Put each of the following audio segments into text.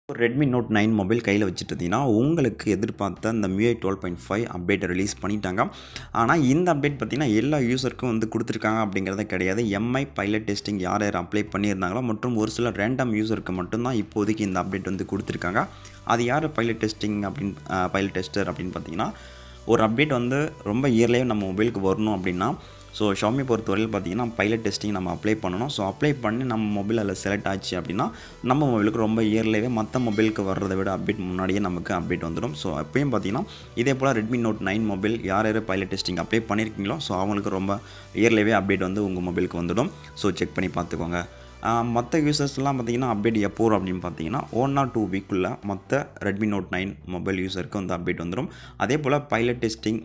Redmi note nine mobile கையில் வச்சுட்டு இருந்தீங்கன்னா உங்களுக்கு எதிர்பார்த்த இந்த MIUI டுவெல் பாயிண்ட் ஃபைவ் அப்டேட்டை ரிலீஸ் பண்ணிட்டாங்க ஆனால் இந்த அப்டேட் பார்த்திங்கன்னா எல்லா யூசருக்கும் வந்து கொடுத்துருக்காங்க அப்படிங்கிறத கிடையாது எம்ஐ பைலட் டெஸ்டிங் யார் யார் அப்ளை பண்ணியிருந்தாங்களோ மற்றும் ஒரு சில ரேண்டம் யூசருக்கு மட்டும்தான் இப்போதைக்கு இந்த அப்டேட் வந்து கொடுத்துருக்காங்க அது யார் பைலட் டெஸ்டிங் அப்படின்னு பைலட் டெஸ்டர் அப்படின்னு பார்த்தீங்கன்னா ஒரு அப்டேட் வந்து ரொம்ப இயர்லியாக நம்ம மொபைலுக்கு வரணும் அப்படின்னா ஸோ ஷாமி பொறுத்தவரையில் பார்த்தீங்கன்னா பைலட் டெஸ்டிங் நம்ம அப்ளை பண்ணணும் ஸோ அப்ளை பண்ணி நம்ம மொபைல் அதில் செலக்ட் ஆச்சு அப்படின்னா நம்ம மொபைலுக்கு ரொம்ப இயர்லியாகவே மற்ற மொபைலுக்கு வர்றதை விட அப்டேட் முன்னாடியே நமக்கு அப்டேட் வந்துடும் ஸோ அப்பயும் பார்த்தீங்கன்னா இதே போல் ரெட்மி நோட் நைன் மொபைல் யார் யார் பைலட் டெஸ்டிங் அப்ளை பண்ணியிருக்கீங்களோ ஸோ அவங்களுக்கு ரொம்ப இயர்லியாகவே அப்டேட் வந்து உங்கள் மொபைலுக்கு வந்துடும் ஸோ செக் பண்ணி பார்த்துக்கோங்க மற்ற யூசர்ஸ்லாம் பார்த்தீங்கன்னா அப்டேட் எப்போ வரும் அப்படின்னு பார்த்தீங்கன்னா ஒன் ஆர் டூ வீக்குள்ளே மற்ற ரெட்மி நோட் நைன் மொபைல் யூசருக்கு வந்து அப்டேட் வந்துடும் அதே போல் பைலட் டெஸ்டிங்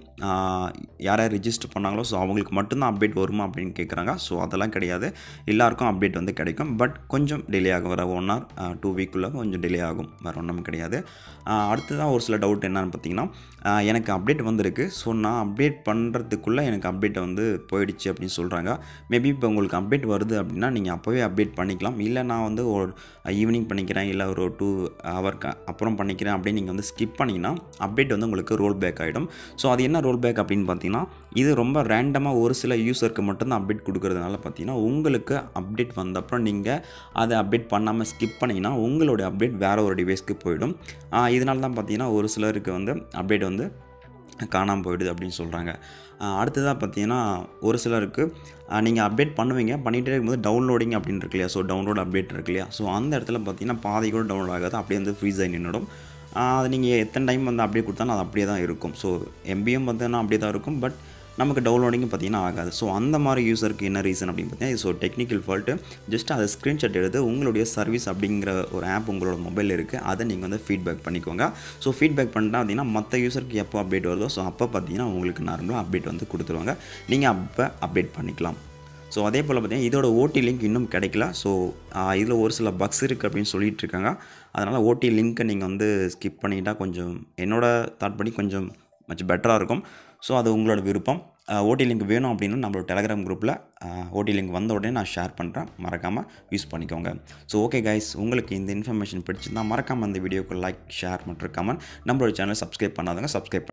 யார் யார் ரிஜிஸ்டர் பண்ணாங்களோ ஸோ அவங்களுக்கு மட்டும்தான் அப்டேட் வருமா அப்படின்னு கேட்குறாங்க ஸோ அதெல்லாம் கிடையாது எல்லாருக்கும் அப்டேட் வந்து கிடைக்கும் பட் கொஞ்சம் டிலே ஆகும் வர ஒன் ஆர் டூ வீக்குள்ளே கொஞ்சம் டிலே ஆகும் வேறு ஒன்றும் கிடையாது அடுத்ததான் ஒரு சில டவுட் என்னன்னு பார்த்தீங்கன்னா எனக்கு அப்டேட் வந்திருக்கு ஸோ நான் அப்டேட் பண்ணுறதுக்குள்ளே எனக்கு அப்டேட்டை வந்து போயிடுச்சு அப்படின்னு சொல்கிறாங்க மேபி இப்போ உங்களுக்கு அப்டேட் வருது அப்படின்னா நீங்கள் அப்போவே அப்டேட் பண்ணிக்கலாம் இல்லை நான் வந்து ஒரு ஈவினிங் பண்ணிக்கிறேன் இல்லை ஒரு டூ ஹவருக்கு அப்புறம் பண்ணிக்கிறேன் அப்படின்னு நீங்கள் வந்து ஸ்கிப் பண்ணிங்கன்னா அப்டேட் வந்து உங்களுக்கு ரோல் பேக் ஆகிடும் ஸோ அது என்ன ரோல் பேக் அப்படின்னு பார்த்தீங்கன்னா இது ரொம்ப ரேண்டமாக ஒரு சில யூசருக்கு மட்டும்தான் அப்டேட் கொடுக்கறதுனால பார்த்தீங்கன்னா உங்களுக்கு அப்டேட் வந்தப்புறம் நீங்கள் அதை அப்டேட் பண்ணாமல் ஸ்கிப் பண்ணிங்கன்னா உங்களுடைய அப்டேட் வேறு ஒரு டிவைஸ்க்கு போயிடும் இதனால தான் பார்த்தீங்கன்னா ஒரு சிலருக்கு வந்து அப்டேட் வந்து காணாமல் போயிடுது அப்படின்னு சொல்கிறாங்க அடுத்ததாக பார்த்தீங்கன்னா ஒரு சிலருக்கு நீங்கள் அப்டேட் பண்ணுவீங்க பண்ணிகிட்டே இருக்கும்போது டவுன்லோடிங் அப்படின்னு இருக்கு இல்லையா ஸோ டவுன்லோட் அப்டேட் இருக்கு இல்லையா ஸோ அந்த இடத்துல பார்த்தீங்கன்னா பாதி கூட டவுன்லோட் ஆகாது அப்படியே வந்து ஃப்ரீஸ் ஆகி நின்றுடும் அது நீங்கள் எத்தனை டைம் வந்து அப்படியே கொடுத்தாலும் அது அப்படியே தான் இருக்கும் ஸோ எம்பிஎம் பார்த்தீங்கன்னா அப்படியே தான் இருக்கும் பட் நமக்கு டவுன்லோடிங் பார்த்தீங்கன்னா ஆகாது ஸோ அந்த மாதிரி யூசருக்கு என்ன ரீசன் அப்படின்னு பார்த்தீங்கன்னா ஸோ டெக்னிக்கல் ஃபால்ட்டு ஜஸ்ட் அதை ஸ்க்ரீன்ஷாட் எடுத்து உங்களுடைய சர்வீஸ் அப்படிங்கிற ஒரு ஆப் உங்களோட மொபைல் இருக்குது அதை நீங்கள் வந்து ஃபீட்பேக் பண்ணிக்கோங்க ஸோ ஃபீட்பேக் பண்ணிட்டா பார்த்தீங்கன்னா மற்ற யூசருக்கு எப்போ அப்டேட் வருதோ ஸோ அப்போ பார்த்தீங்கன்னா உங்களுக்கு நார்மலாக அப்டேட் வந்து கொடுத்துருவாங்க நீங்கள் அப்போ அப்டேட் பண்ணிக்கலாம் ஸோ அதே போல் பார்த்தீங்கன்னா இதோட ஓடி லிங்க் இன்னும் கிடைக்கல ஸோ இதில் ஒரு சில பக்ஸ் இருக்குது அப்படின்னு சொல்லிட்டு இருக்காங்க அதனால் ஓடி லிங்க்கை நீங்கள் வந்து ஸ்கிப் பண்ணிக்கிட்டால் கொஞ்சம் என்னோடய தாட் படி கொஞ்சம் மச் பெட்டராக இருக்கும் ஸோ அது உங்களோட விருப்பம் ஓடி லிங்க் வேணும் அப்படின்னா நம்மளோட டெலகிராம் குரூப்பில் ஓடி லிங்க் வந்த உடனே நான் ஷேர் பண்ணுறேன் மறக்காமல் யூஸ் பண்ணிக்கோங்க ஸோ ஓகே கைஸ் உங்களுக்கு இந்த இன்ஃபர்மேஷன் பிடிச்சிருந்தால் மறக்காமல் இந்த வீடியோக்கு லைக் ஷேர் மற்றும் கமெண்ட் நம்மளோட சேனல் சப்ஸ்கிரைப் பண்ணாதவங்க சப்ஸ்கிரைப்